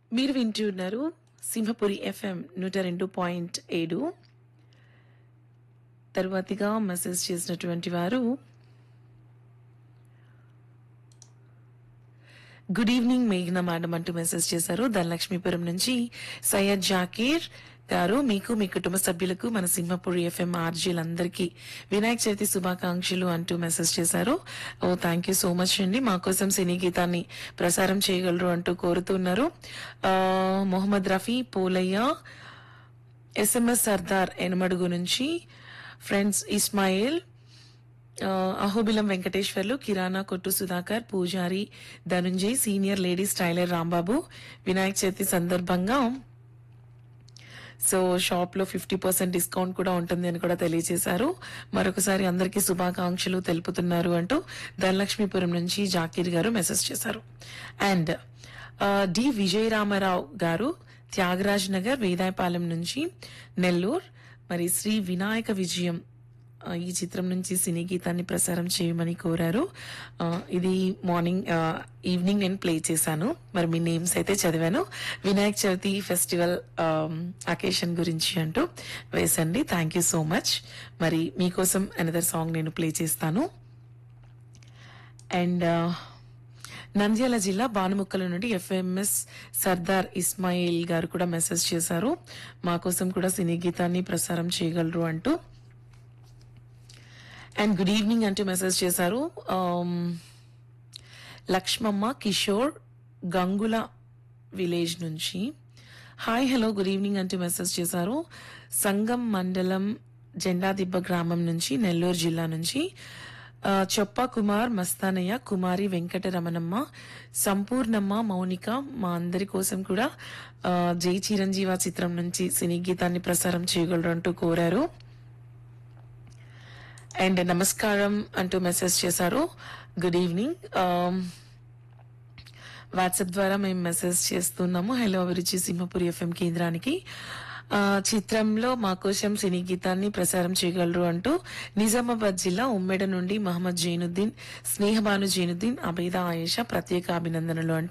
మీరు వింటున్నారు సింహపురి ఎఫ్ఎం నూట రెండు పాయింట్ ఏడు తరువాతిగా మెసేజ్ చేసినటువంటి వారు గుడ్ ఈవినింగ్ మేఘన మేడం అంటూ మెసేజ్ చేశారు ధనలక్ష్మీపురం నుంచి సయ్యద్ జాకీర్ గారు మీకు మీ కుటుంబ సభ్యులకు మన సింహపురి ఎఫ్ఎం ఆర్జీలందరికీ వినాయక చవితి శుభాకాంక్షలు అంటూ మెసేజ్ చేశారు oh thank you so much అండి మా కోసం సినీ గీతాన్ని ప్రసారం చేయగలరు అంటూ కోరుతున్నారు ఆ, మొహమ్మద్ రఫీ పోలయ్య ఎస్ఎంఎస్ సర్దార్ ఎనమడుగు నుంచి ఫ్రెండ్స్ ఇస్మాయిల్ ఆ, అహోబిలం వెంకటేశ్వర్లు కిరాణా కొట్టు సుధాకర్ పూజారి Dhananjay senior ladies tailor Rambabu Vinayaka Chavithi సందర్భంగా సో షాప్ లో ఫిఫ్టీ పర్సెంట్ డిస్కౌంట్ కూడా ఉంటుంది అని కూడా తెలియజేశారు మరొకసారి అందరికీ శుభాకాంక్షలు తెలుపుతున్నారు అంటూ ధనలక్ష్మీపురం నుంచి జాకీర్ గారు మెసేజ్ చేశారు అండ్ డి విజయరామారావు గారు త్యాగరాజ్ నగర్ వేదాయపాలెం నుంచి నెల్లూరు మరి శ్రీ వినాయక విజయం ఆ, ఈ చిత్రం నుంచి సినీ గీతాన్ని ప్రసారం చేయమని కోరారు ఆ, ఇది మార్నింగ్ ఆ, ఈవినింగ్ నేను ప్లే చేశాను మరి మీ నేమ్స్ అయితే చదివాను వినాయక చవితి ఫెస్టివల్ అకేషన్ గురించి అంటూ వేసండి థ్యాంక్ యూ సో మచ్ మరి మీకోసం అనదర్ సాంగ్ నేను ప్లే చేస్తాను అండ్ నంద్యాల జిల్లా బానుముక్కల నుండి ఎఫ్ఎంఎస్ సర్దార్ ఇస్మాయిల్ గారు కూడా మెసేజ్ చేశారు మా కోసం కూడా సినీ గీతాన్ని ప్రసారం చేయగలరు అంటూ అండ్ గుడ్ ఈవినింగ్ అంటూ మెసేజ్ చేశారు ఆమ్, లక్ష్మమ్మ కిషోర్ గంగుల విలేజ్ నుంచి హాయ్ హలో గుడ్ ఈవినింగ్ అంటూ మెసేజ్ చేశారు సంగం మండలం జెండాదిబ్బ గ్రామం నుంచి నెల్లూరు జిల్లా నుంచి ఆ, చొప్ప కుమార్ మస్తానయ్య కుమారి వెంకటరమణమ్మ సంపూర్ణమ్మ మౌనిక మా అందరి కోసం కూడా ఆ, జై చిరంజీవ చిత్రం నుంచి సినీ గీతాన్ని ప్రసారం చేయగలరు అంటూ కోరారు అండ్ నమస్కారం అంటూ మెసేజ్ చేశారు గుడ్ ఈవినింగ్ వాట్సాప్ ద్వారా మేము మెసేజ్ చేస్తున్నాము హలో అభిరుచి సింహపురి ఎఫ్ఎం కేంద్రానికి ఆ, చిత్రంలో మా కోసం సినీ గీతాన్ని ప్రసారం చేయగలరు అంటూ నిజామాబాద్ జిల్లా ఉమ్మెడ నుండి మహమ్మద్ జైనుద్దీన్ స్నేహబాను జైనుద్దీన్ అబేదా ఆయేషా ప్రత్యేక అభినందనలు అంటూ